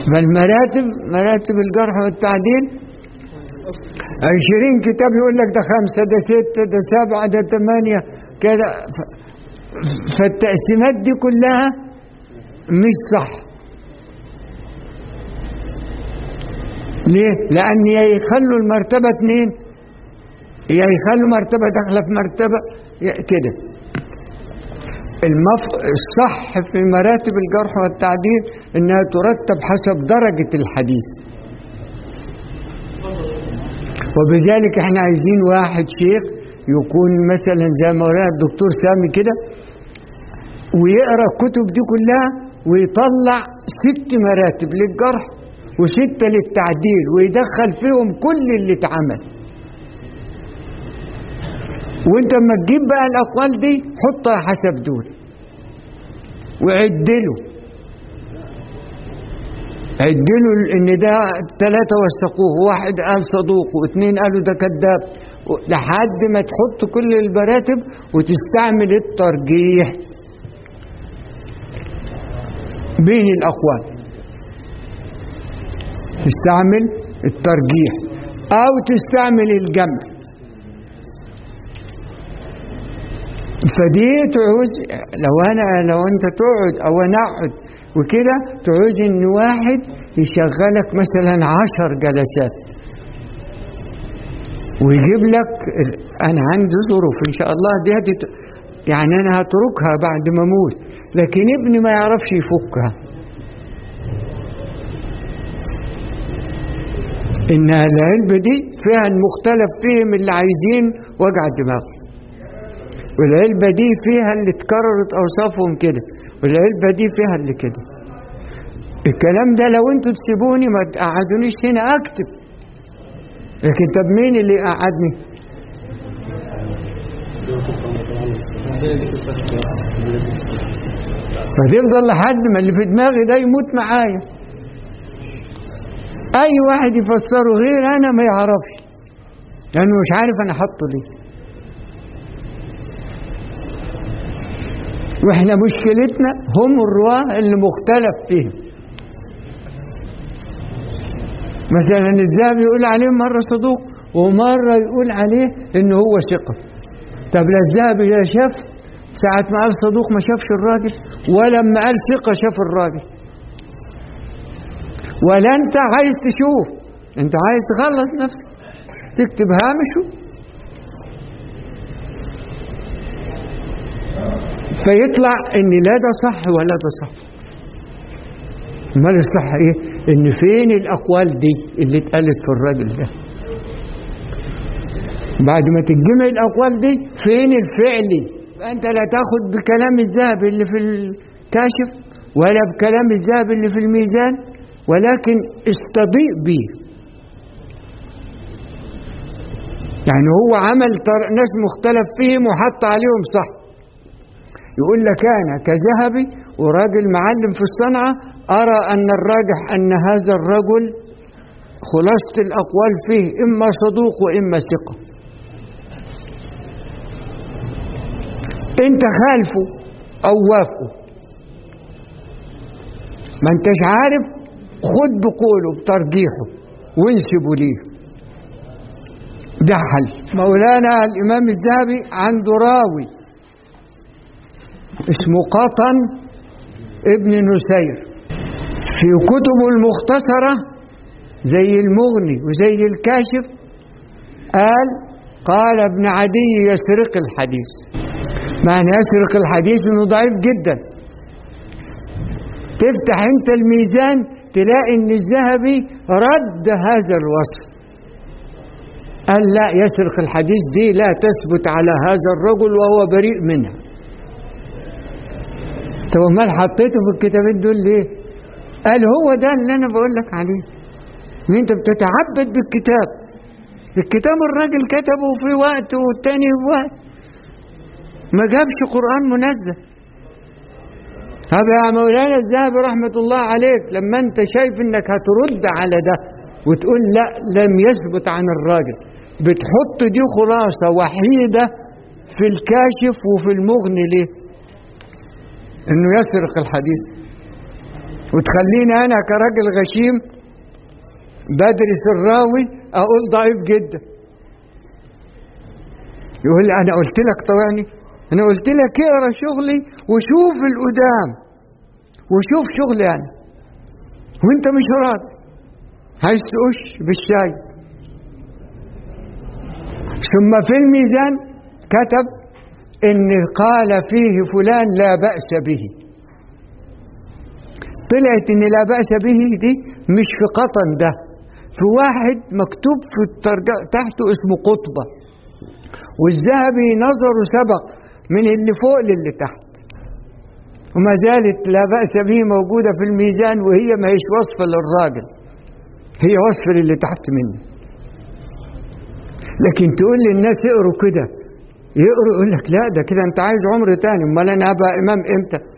فالمراتب مراتب الجرح والتعديل عشرين كتاب يقول لك ده خمسة ده ستة ده سبعة ده ثمانية كده ف- فالتقسيمات دي كلها مش صح ليه؟ لأن يا يخلوا المرتبة اتنين يا يخلوا مرتبة داخلة في مرتبة يا- كده المف... الصح في مراتب الجرح والتعديل انها ترتب حسب درجة الحديث وبذلك احنا عايزين واحد شيخ يكون مثلا زي ما قال الدكتور سامي كده ويقرا الكتب دي كلها ويطلع ست مراتب للجرح وستة للتعديل ويدخل فيهم كل اللي اتعمل وانت اما تجيب بقى الاقوال دي حطها حسب دول وعدله عدلوا ان ده ثلاثة وثقوه واحد قال صدوق واثنين قالوا ده كذاب لحد ما تحط كل المراتب وتستعمل الترجيح بين الأقوال تستعمل الترجيح أو تستعمل الجمع فدي تعوز لو أنا لو أنت تقعد أو أنا أقعد وكده تعوز إن واحد يشغلك مثلا عشر جلسات ويجيب لك ال- أنا عندي ظروف إن شاء الله دي هتت... يعني أنا هتركها بعد ما أموت لكن ابني ما يعرفش يفكها إن العلبة دي فيها المختلف فيهم اللي عايزين وجع دماغ والعلبة دي فيها اللي اتكررت أوصافهم كده والعلبة دي فيها اللي كده الكلام ده لو انتوا تسيبوني ما تقعدونيش هنا اكتب لكن طب مين اللي قعدني فتفضل لحد ما اللي في دماغي ده يموت معايا اي واحد يفسره غير انا ما يعرفش لانه مش عارف انا حاطه ليه واحنا مشكلتنا هم الرواه اللي مختلف فيهم مثلا الذهبي يقول عليه مرة صدوق ومرة يقول عليه ان هو ثقة طب لا الذهبي لا شاف ساعة ما قال صدوق ما شافش الراجل ولا لما قال ثقة شاف الراجل ولا انت عايز تشوف انت عايز تخلص نفسك تكتب هامشه فيطلع ان لا ده صح ولا ده صح امال الصح ايه ان فين الاقوال دي اللي اتقالت في الراجل ده بعد ما تتجمع الاقوال دي فين الفعلي فانت لا تاخد بكلام الذهب اللي في الكاشف ولا بكلام الذهب اللي في الميزان ولكن استضيء به يعني هو عمل تر- ناس مختلف فيهم وحط عليهم صح يقول لك أنا كذهبي وراجل معلم في الصنعة أرى أن الراجح أن هذا الرجل خلاصة الأقوال فيه إما صدوق وإما ثقة أنت خالفه أو وافقه ما أنتش عارف خد بقوله بترجيحه وانسبه ليه ده حل مولانا الإمام الذهبي عنده راوي اسمه قطن ابن نسير في كتبه المختصرة زي المغني وزي الكاشف قال قال ابن عدي يسرق الحديث معنى يسرق الحديث انه ضعيف جدا تفتح انت الميزان تلاقي ان الذهبي رد هذا الوصف قال لا يسرق الحديث دي لا تثبت على هذا الرجل وهو بريء منها طب امال حطيته في الكتابين دول ليه؟ قال هو ده اللي انا بقول لك عليه ان انت بتتعبد بالكتاب الكتاب الراجل كتبه في وقت والتاني في وقت ما جابش قرآن منزل هذا يا مولانا الذهبي رحمة الله عليك لما انت شايف انك هترد على ده وتقول لا لم يثبت عن الراجل بتحط دي خلاصة وحيدة في الكاشف وفي المغني ليه انه يسرق الحديث وتخليني أنا كراجل غشيم بدرس الراوي أقول ضعيف جدا يقول لي أنا قلت لك طوعني أنا قلت لك اقرا شغلي وشوف القدام وشوف شغلي أنا وأنت مش راضي عايز تقش بالشاي ثم في الميزان كتب إن قال فيه فلان لا بأس به طلعت إن لا بأس به دي مش في قطن ده في واحد مكتوب في الترجمة تحته اسمه قطبة والذهبي نظره سبق من اللي فوق للي تحت وما زالت لا بأس به موجودة في الميزان وهي ما هيش وصفة للراجل هي وصفة للي تحت منه لكن تقول للناس اقروا كده يقروا يقول لك لا ده كده انت عايز عمر تاني امال انا ابقى امام امتى